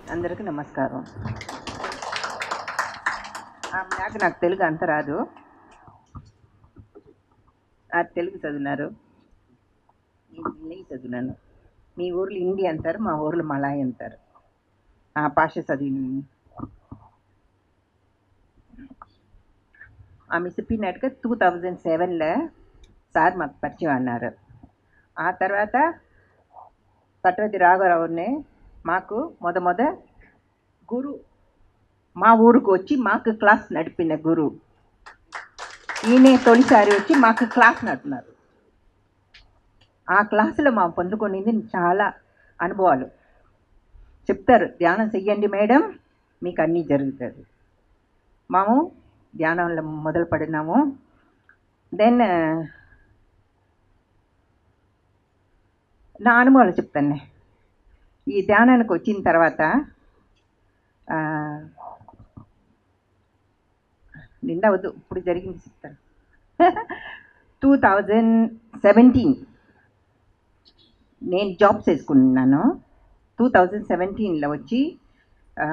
అందరికీ నమస్కారం నాకు నాకు తెలుగు అంత రాదు ఆ తెలుగు చదివినారు నేను ఇంగ్లీష్ చదివినాను మీ ఊర్లో హిందీ అంటారు మా ఊర్లో మలాయ్ అంటారు ఆ భాష చదివి ఆమె చెప్పినట్టుగా టూ థౌజండ్ సెవెన్లో సార్ మాకు పరిచయం అన్నారు ఆ తర్వాత పట్వతి రాఘవరావుని మాకు మొద మొద గురు మా ఊరికి వచ్చి మాకు క్లాస్ నడిపిన గురు ఈయనే తొలిసారి వచ్చి మాకు క్లాస్ నడిపినారు ఆ క్లాసులో మా పొందుకునేది చాలా అనుభవాలు చెప్తారు ధ్యానం చెయ్యండి మేడం మీకు అన్నీ జరుగుతుంది మేము ధ్యానంలో మొదలు పడినాము దెన్ నా అనుభవాలు చెప్తాను ఈ ధ్యానానికి వచ్చిన తర్వాత ఆ, నిండా వద్దు ఇప్పుడు జరిగింది చెప్తాను టూ థౌజండ్ సెవెంటీన్ నేను జాబ్ చేసుకున్నాను టూ థౌజండ్ సెవెంటీన్లో వచ్చి ఆ,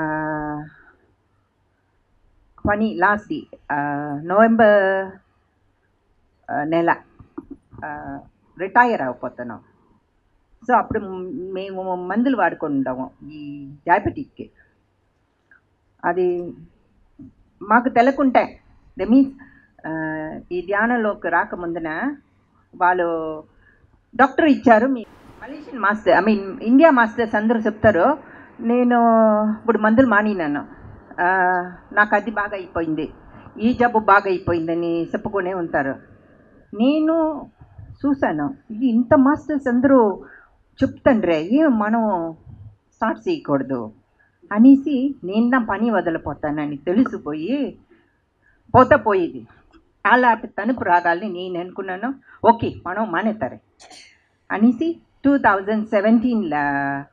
పని లాస్ట్ నవంబర్ ఆ, నెల రిటైర్ అయిపోతున్నాం సో అప్పుడు మ్- మేము మందులు వాడుకుంటాము ఈ డయాబెటిక్కి అది మాకు తెలకుంటే ద మీన్స్ ఈ ధ్యానంలోకి రాకముందున వాళ్ళు డాక్టర్ ఇచ్చారు మీ Malaysian master I mean India masters అందరూ చెప్తారు నేను ఇప్పుడు మందులు మానినాను ఆ, నాకు అది బాగా అయిపోయింది ఈ జబ్బు బాగా అయిపోయిందని చెప్పుకునే ఉంటారు నేను చూశాను ఇది ఇంత మాస్టర్స్ అందరూ చెప్తండ్రే ఏం మనం స్టార్ట్ చేయకూడదు అనేసి నేను నా పని వదిలిపోతానని తెలిసిపోయి పోతా పోయేది అలాంటి తణుపు రాగాల్ని నేను అనుకున్నాను ఓకే మనం మానేతారే అనేసి టూ థౌజండ్ సెవెంటీన్లో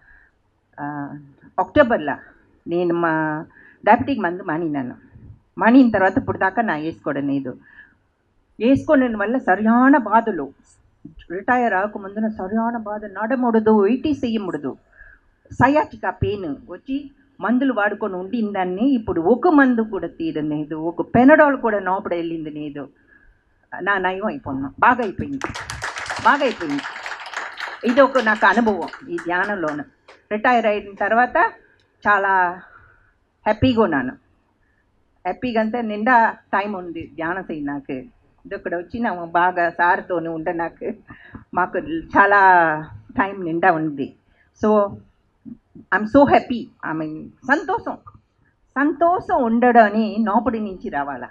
అక్టోబర్లో నేను మా డయాబెటిక్ మందు మానినాను మానిన తర్వాత ఇప్పుడు దాకా నా వేసుకోవడం లేదు వేసుకోవడం వల్ల సరిயான బాధలు రిటైర్ అవ్వకముందున సరిயான బాధ నడముడదు ఇటీ చెయ్యముడదు సయాటికా పెయిన్ వచ్చి మందులు వాడుకొని ఉండిందాన్ని ఇప్పుడు ఒక మందు కూడా తీయడం లేదు ఒక పెనడాల్ కూడా లోపల వెళ్ళింది లేదు నా నయం అయిపోయినా బాగా అయిపోయింది బాగా అయిపోయింది ఇది ఒక నాకు అనుభవం ఈ ధ్యానంలోను రిటైర్ అయిన తర్వాత చాలా హ్యాపీగా ఉన్నాను హ్యాపీగా అంటే నిండా టైం ఉంది ధ్యానం చేయి నాకు ఇది ఇక్కడ వచ్చి నాకు బాగా సార్తోనే ఉండ నాకు మాకు చాలా టైం నిండా ఉంది so I'm so happy I mean సంతోషం సంతోషం ఉండడని నోపడి నుంచి రావాలా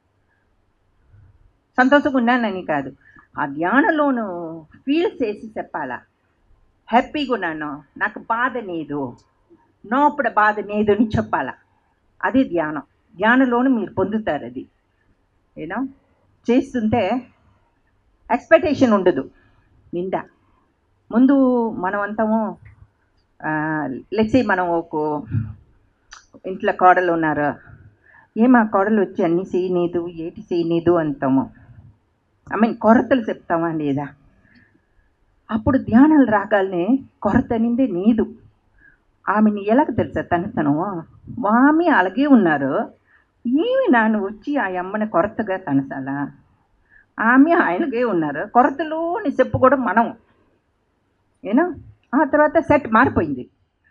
సంతోషంగా ఉన్నానని కాదు ఆ ధ్యానంలోను ఫీల్ చేసి చెప్పాలా హ్యాపీగా ఉన్నాను నాకు బాధ లేదు నోపడ బాధ లేదు అని చెప్పాలా అది ధ్యానం ధ్యానంలోను మీరు పొందుతారు అది ఏనా చేస్తుంటే ఎక్స్పెక్టేషన్ ఉండదు నిండా ముందు మనం అంతాము లెక్సీ మనం ఒక ఇంట్లో కోడలు ఉన్నారు ఏమా కోడలు వచ్చి అన్నీ చేయనీదు ఏటి చేయనీదు అంటాము ఐ మీన్ కొరతలు చెప్తామా లేదా అప్పుడు ధ్యానాలు రాగానే కొరత అనేది నీదు ఆమెని ఎలాగ తెలుసా తనతను ఆమె అలాగే ఉన్నారు ఏమి నాన్న వచ్చి ఆ అమ్మని కొరతగా తనసాలా ఆమె ఆయనకే ఉన్నారు కొరతలోని చెప్పుకోవడం మనం ఏనా ఆ తర్వాత సెట్ మారిపోయింది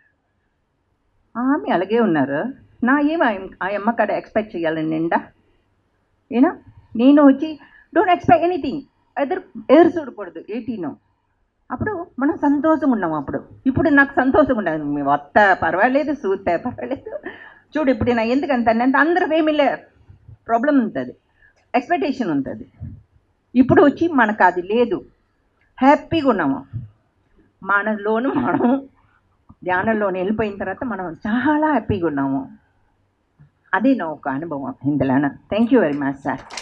ఆమె అలాగే ఉన్నారు నా ఏమి ఆ- ఆ అమ్మ కాడ ఎక్స్పెక్ట్ చేయాలని నిండా ఏనా నేను వచ్చి డోంట్ ఎక్స్పెక్ట్ ఎనీథింగ్ ఎదురు ఎదురు చూడకూడదు ఎయిటీను అప్పుడు మనం సంతోషంగా ఉన్నాం అప్పుడు ఇప్పుడు నాకు సంతోషంగా ఉండదు మీ వత్త పర్వాలేదు చూస్తే పర్వాలేదు చూడు ఇప్పుడు నా ఎందుకంత అంటే అందరూ ఏమీ లే ప్రాబ్లం ఉంటుంది ఎక్స్పెక్టేషన్ ఉంటుంది ఇప్పుడు వచ్చి మనకు అది లేదు హ్యాపీగా ఉన్నాము మనలోను మనం ధ్యానంలోని వెళ్ళిపోయిన తర్వాత మనం చాలా హ్యాపీగా ఉన్నాము అది నా ఒక అనుభవం ఇందులోన thank you very much sir